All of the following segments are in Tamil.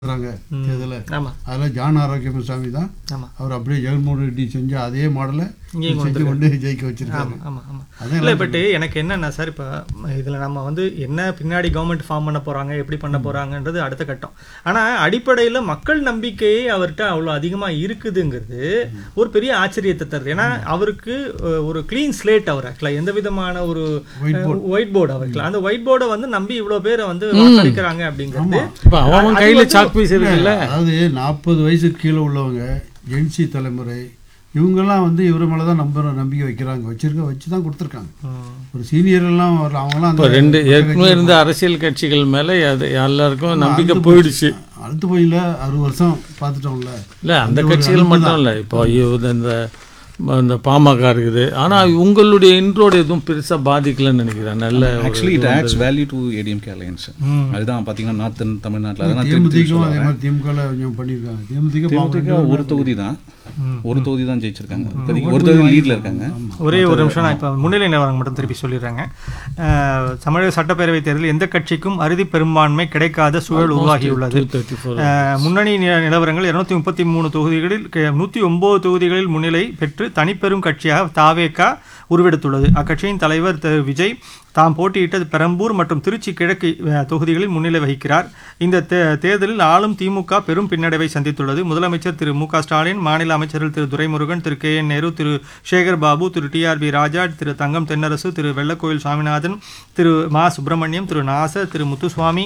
றாங்க தேர்தல ஆமா அதில் ஜான் ஆரோக்கியமசாமி தான் ஆமா அவர் அப்படியே ஜெகன்மோகன் ரெட்டி செஞ்ச அதே மாடலை இங்கேயும் செஞ்சு கொண்டு ஜெயிக்க வச்சிருக்காரு ஆமா ஆமா ஆமா அதான் இல்லை பட் எனக்கு என்னன்னா சார் இப்போ இதில் நம்ம வந்து என்ன பின்னாடி கவர்மெண்ட் ஃபார்ம் பண்ண போறாங்க எப்படி பண்ண போறாங்கன்றது அடுத்த கட்டம் ஆனா அடிப்படையில் மக்கள் நம்பிக்கையே அவர்கிட்ட அவ்வளோ அதிகமாக இருக்குதுங்கிறது ஒரு பெரிய ஆச்சரியத்தை தருது ஏன்னா அவருக்கு அஹ், ஒரு க்ளீன் ஸ்லேட் அவர் ஆக்சுவலாக எந்த விதமான ஒரு ஒயிட் போர்டு அவருக்கு அந்த ஒயிட் போர்டை வந்து நம்பி இவ்வளோ பேரை வந்து வாக்களிக்கிறாங்க அப்படிங்கிறது இப்போ அவன் கையில சாக் பீஸ் இருக்குல்ல அதாவது நாற்பது வயசுக்கு கீழே உள்ளவங்க ஜென்சி தலைமுறை இவங்கெல்லாம் வந்து இவர் மேலே தான் நம்ப நம்பிக்கை வைக்கிறாங்க வச்சிருக்க வச்சு தான் கொடுத்துருக்காங்க ம். ஒரு சீனியர் எல்லாம் வரல அவங்கெல்லாம் இப்போ அந்த ரெண்டு ஏற்கனவே இருந்த அரசியல் கட்சிகள் மேல அது எல்லாருக்கும் நம்பிக்கை போயிடுச்சு அழுத்து போயில அறுபது வருஷம் பார்த்துட்டோம்ல இல்ல அந்த கட்சிகள் மட்டும் இல்ல இப்போ இவ- இந்த இந்த பாமக இருக்குது ஆனா உங்களுடைய இன்ட்ரோட எதுவும் பெருசா பாதிக்கலன்னு நினைக்கிறேன் நல்ல ஒரு actually it adds value to ADMK alliance அதுதான் பார்த்தீங்கன்னா நார்த்தன் தமிழ்நாட்டில் அதெல்லாம் திருப்பி திருப்பி தேமுதிகவும் அதே சொல்லுவாங்க. மாதிரி திமுக கொஞ்சம் பண்ணியிருக்காங்க தேமுதிக தேமுதிக ஒரு தொகுதி தான் ஒரு தொகுதி தான் ஜெயிச்சிருக்காங்க இப்போதைக்கு ஒரு தொகுதி லீட்ல இருக்காங்க ஒரே ஒரு நிமிஷம் நான் இப்போ முன்னிலை நிலவரம் மட்டும் திருப்பி சொல்லிடுறேங்க அஹ், தமிழக சட்டப்பேரவைத் தேர்தலில் எந்த கட்சிக்கும் அறுதி பெரும்பான்மை கிடைக்காத சூழல் உருவாகியுள்ளது 234 அஹ், முன்னணி நி- நிலவரங்கள் இருநூத்தி முப்பத்தி மூணு தொகுதிகளில் க- நூற்றி ஒன்பது தொகுதிகளில் முன்னிலை பெற்று தனிப்பெரும் கட்சியாக தாவேகா உருவெடுத்துள்ளது அக்கட்சியின் தலைவர் திரு விஜய் தாம் போட்டியிட்ட பெரம்பூர் மற்றும் திருச்சி கிழக்கு அஹ், தொகுதிகளில் முன்னிலை வகிக்கிறார் இந்த தே- தேர்தலில் ஆளும் திமுக பெரும் பின்னடைவை சந்தித்துள்ளது முதலமைச்சர் திரு மு க ஸ்டாலின் மாநில அமைச்சர்கள் Thiru Duraimurugan Thiru K N Nehru Thiru Sekar Babu Thiru T R B Raja Thiru Thangam Thennarasu Thiru Vellakoil Swaminathan Thiru மா சுப்பிரமணியம் திரு நாசர் திரு முத்துசுவாமி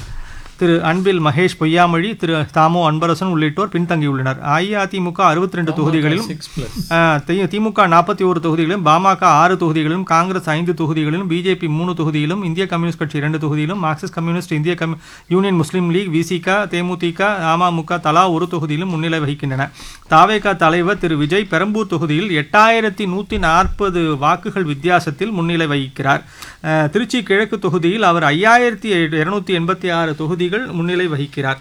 திரு அன்பில் மகேஷ் பொய்யாமொழி திரு தாமோ அன்பரசன் உள்ளிட்டோர் பின்தங்கியுள்ளனர் அஇஅதிமுக அறுபத்தி ரெண்டு தொகுதிகளிலும் சிக்ஸ் பிளஸ் ஆஹ் தி- திமுக நாற்பத்தி ஒரு தொகுதிகளிலும் பாமக ஆறு தொகுதிகளிலும் காங்கிரஸ் ஐந்து தொகுதிகளிலும் பிஜேபி மூணு தொகுதியிலும் இந்திய கம்யூனிஸ்ட் கட்சி இரண்டு தொகுதியிலும் மார்க்சிஸ்ட் கம்யூனிஸ்ட் இந்திய கம் union Muslim league VCK DMDK AMMK தலா ஒரு தொகுதியிலும் முன்னிலை வகிக்கின்றன தாவேகா தலைவர் திரு விஜய் பெரம்பூர் தொகுதியில் எட்டாயிரத்தி நூற்றி நாற்பது வாக்குகள் வித்தியாசத்தில் முன்னிலை வகிக்கிறார் ஆஹ் திருச்சி கிழக்கு தொகுதியில் அவர் ஐயாயிரத்தி இருநூத்தி எண்பத்தி ஆறு தொகுதிகள் முன்னிலை வகிக்கிறார்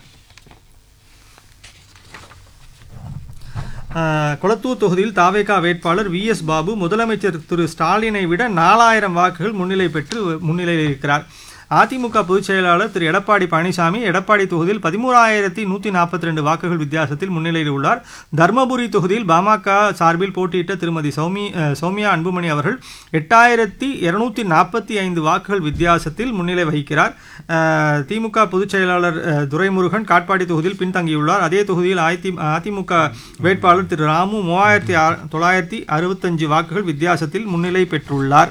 ஆஹ் கொளத்தூர் தொகுதியில் தாவேகா வேட்பாளர் வி எஸ் பாபு முதலமைச்சர் திரு ஸ்டாலினை விட நாலாயிரம் வாக்குகள் முன்னிலை பெற்று முன்னிலையில் இருக்கிறார் அதிமுக பொதுச் செயலாளர் திரு எடப்பாடி பழனிசாமி எடப்பாடி தொகுதியில் பதிமூறாயிரத்தி நூற்றி நாற்பத்தி ரெண்டு வாக்குகள் வித்தியாசத்தில் முன்னிலையில் உள்ளார் தர்மபுரி தொகுதியில் பாமக சார்பில் போட்டியிட்ட திருமதி சௌமி அஹ் சௌமியா அன்புமணி அவர்கள் எட்டாயிரத்தி இருநூத்தி நாற்பத்தி ஐந்து வாக்குகள் வித்தியாசத்தில் முன்னிலை வகிக்கிறார் அஹ் திமுக பொதுச் செயலாளர் அஹ், துரைமுருகன் காட்பாடி தொகுதியில் பின்தங்கியுள்ளார் அதே தொகுதியில் அதி அதிமுக வேட்பாளர் திரு ராமு மூவாயிரத்தி ஆ- தொள்ளாயிரத்தி அறுபத்தஞ்சு வாக்குகள் வித்தியாசத்தில் முன்னிலை பெற்றுள்ளார்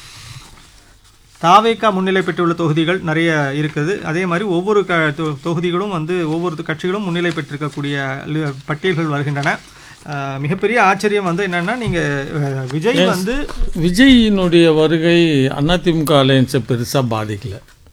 தாவேக்கா முன்னிலை பெற்றுள்ள தொகுதிகள் நிறைய இருக்குது அதே மாதிரி ஒவ்வொரு க தொ- தொகுதிகளும் வந்து ஒவ்வொரு கட்சிகளும் முன்னிலை பெற்றிருக்கக்கூடிய லி- பட்டியல்கள் வருகின்றன அஹ், மிகப்பெரிய ஆச்சரியம் வந்து என்னன்னா நீங்க அஹ், விஜய் வந்து விஜயினுடைய வருகை அதிமுக அலையன்ஸை பெருசா பாதிக்கல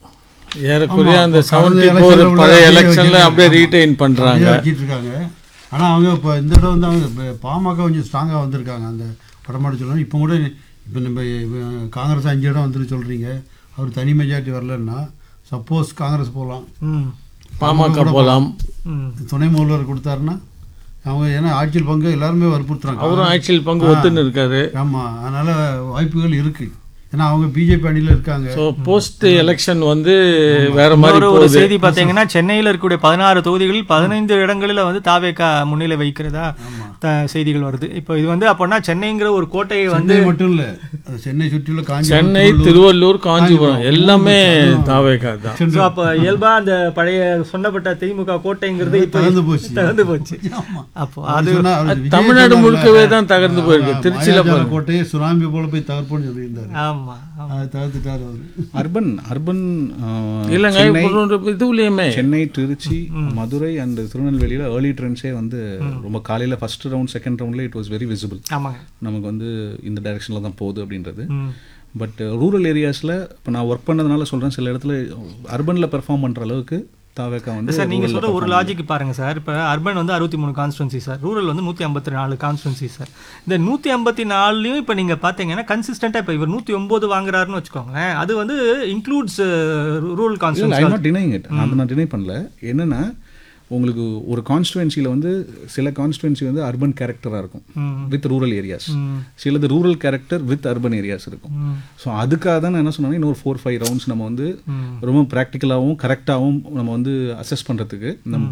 ஏறக்குறைய அந்த கடந்த செவன்டி election ஃபோர் ல உள்ள பழைய அப்படியே எலெக்ஷன்ல வச்சிருக்காங்க. அப்படியே ரீடைன் பண்றாங்க அப்படியே வச்சிட்டு இருக்காங்க ஆனால் அவங்க இப்போ இந்த தடவை வந்து அவங்க இப்ப பாமக கொஞ்சம் ஸ்ட்ராங்காக வந்திருக்காங்க அந்த வடமாடு சொல்லணும் இப்போ கூட இப்போ நம்ம இவ- காங்கிரஸ் அஞ்சு இடம் வந்துட்டு சொல்கிறீங்க அவர் தனி மெஜாரிட்டி வரலன்னா சப்போஸ் காங்கிரஸ் போகலாம் ம், பாமக போலாம் ம், துணை முதல்வர் கொடுத்தாருன்னா அவங்க ஏன்னா ஆட்சியில் பங்கு எல்லாருமே வற்புறுத்துறாங்க அவரும் ஆட்சியில் பங்கு ஒத்துன்னு இருக்காரு ஆமாம் அதனால் வாய்ப்புகள் இருக்குது ஏன்னா அவங்க பிஜேபி அணியில் இருக்காங்க ஸோ போஸ்ட் எலெக்ஷன் வந்து வேற மாதிரி இன்னொரு ஒரு போகுது செய்தி பார்த்தீங்கன்னா சென்னையில் இருக்கக்கூடிய பதினாறு தொகுதிகளில் பதினைந்து இடங்களில் வந்து தாவேக்கா முன்னிலை வைக்கிறதா த- செய்திகள் வருது இப்போ இது வந்து அப்போனா சென்னைங்கிற ஒரு கோட்டையை வந்து சென்னை மட்டும் இல்லை சென்னை சுற்றியுள்ள காஞ்சி சென்னை திருவள்ளூர் காஞ்சிபுரம் எல்லாமே தாவேகா தான் ஸோ அப்போ இயல்பா அந்த பழைய சொன்னப்பட்ட திமுக கோட்டைங்கிறது இப்போ தகர்ந்து போச்சு. தகர்ந்து போச்சு ஆமா. அப்போ அது அது சொன்னா- அவர் விஜய் தமிழ்நாடு சொன்னார்ல, முழுக்கவே தான் தகர்ந்து போயிருக்கு. ஆ, திருச்சியில மாயாஜால பாருங்க. கோட்டையை சுனாமி போல போய் தகர்ப்போம்னு சொல்லியிருந்தாரு ஆமா ஆமா. அதை தகர்த்துட்டாரு அவரு அர்பன் அர்பன் இல்லைங்க சென்னை இப்போ ஒரு இதுலயுமே சென்னை திருச்சி மதுரை அண்ட் திருநெல்வேலியில் ஏர்லி ட்ரெண்ட்ஸே வந்து ரொம்ப காலையில் ஃபர்ஸ்ட் ரவுண்ட் செகண்ட் ரவுண்டில் இட் வாஸ் வெரி விசிபிள் ஆமாங்க நமக்கு வந்து இந்த டைரெக்ஷனில் தான் போகுது அப்படின்றது ம். பட் ரூரல் ஏரியாஸில் இப்போ நான் ஒர்க் பண்ணதுனால சொல்கிறேன் சில இடத்துல அர்பனில் பெர்ஃபார்ம் பண்ணுற அளவுக்கு தாவேக்கா வந்து சார் நீங்க rural ல சொல்ற ஒரு perform லாஜிக் பாருங்க சார் இப்போ அர்பன் வந்து அறுபத்தி மூணு கான்ஸ்டுவன்சி சார் ரூரல் வந்து நூற்றி ஐம்பத்தி நாலு கான்ஸ்டுவன்சி சார் இந்த நூற்றி ஐம்பத்தி நாலுலையும் இப்போ நீங்கள் பார்த்தீங்கன்னா கன்சிஸ்டண்ட்டாக இப்போ இவர் நூற்றி ஒம்பது வாங்குறாருன்னு வச்சுக்கோங்களேன் அது வந்து இன்க்ளூட்ஸ் ரூரல் இல்லை I constituency not defining it அதை நான் டினை பண்ணல என்னன்னா உங்களுக்கு ஒரு கான்ஸ்டுவன்சியில் வந்து சில கான்ஸ்டுவன்சி வந்து அர்பன் கேரக்டராக இருக்கும் வித் ரூரல் ஏரியாஸ் சிலது rural character with urban areas இருக்கும் ஸோ அதுக்காக தான் நான் என்ன சொன்னேன்னா இன்னொரு ஃபோர் ஃபைவ் ரவுண்ட்ஸ் நம்ம வந்து ரொம்ப ப்ராக்டிக்கலாகவும் கரெக்டாகவும் நம்ம வந்து அசஸ் பண்ணுறதுக்கு நம்ம